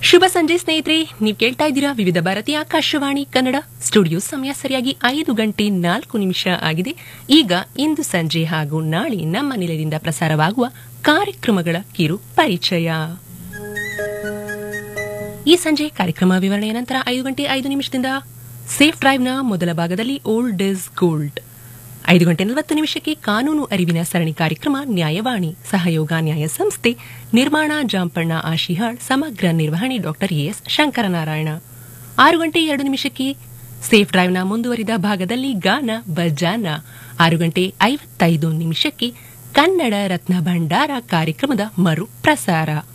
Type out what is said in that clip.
ಶುಭ ಸಂಜೆ ಸ್ನೇಹಿತರೆ ನೀವು ಕೇಳ್ತಾ ಇದ್ದೀರಾ ವಿವಿಧ ಭಾರತೀಯ ಆಕಾಶವಾಣಿ ಕನ್ನಡ ಸ್ಟುಡಿಯೋ ಸಮಯ ಸರಿಯಾಗಿ ಐದು ಗಂಟೆ ನಾಲ್ಕು ನಿಮಿಷ ಆಗಿದೆ ಈಗ ಇಂದು ಸಂಜೆ ಹಾಗೂ ನಾಳೆ ನಮ್ಮ ನಿಲಯದಿಂದ ಪ್ರಸಾರವಾಗುವ ಕಾರ್ಯಕ್ರಮಗಳ ಕಿರು ಪರಿಚಯ ಈ ಸಂಜೆ ಕಾರ್ಯಕ್ರಮ ವಿವರಣೆಯ ನಂತರ ಐದು ಗಂಟೆ ಐದು ನಿಮಿಷದಿಂದ ಸೇಫ್ ಡ್ರೈವ್ನ ಮೊದಲ ಭಾಗದಲ್ಲಿ ಓಲ್ಡ್ ಇಸ್ ಗೋಲ್ಡ್ ಐದು ಗಂಟೆ ನಲವತ್ತು ನಿಮಿಷಕ್ಕೆ ಕಾನೂನು ಅರಿವಿನ ಸರಣಿ ಕಾರ್ಯಕ್ರಮ ನ್ಯಾಯವಾಣಿ ಸಹಯೋಗ ನ್ಯಾಯ ಸಂಸ್ಥೆ ನಿರ್ಮಾಣ ಜಾಂಪಣ್ಣ ಆಶಿಹಾಳ್ ಸಮಗ್ರ ನಿರ್ವಹಣೆ ಡಾಕ್ಟರ್ ಎಸ್ ಶಂಕರನಾರಾಯಣ ಆರು ಗಂಟೆ ಎರಡು ನಿಮಿಷಕ್ಕೆ ಸೇಫ್ ಡ್ರೈವ್ನ ಮುಂದುವರಿದ ಭಾಗದಲ್ಲಿ ಗಾನ ಬಜಾನ ಆರು ಗಂಟೆ ಐವತ್ತೈದು ನಿಮಿಷಕ್ಕೆ ಕನ್ನಡ ರತ್ನ ಭಂಡಾರ ಕಾರ್ಯಕ್ರಮದ ಮರು ಪ್ರಸಾರ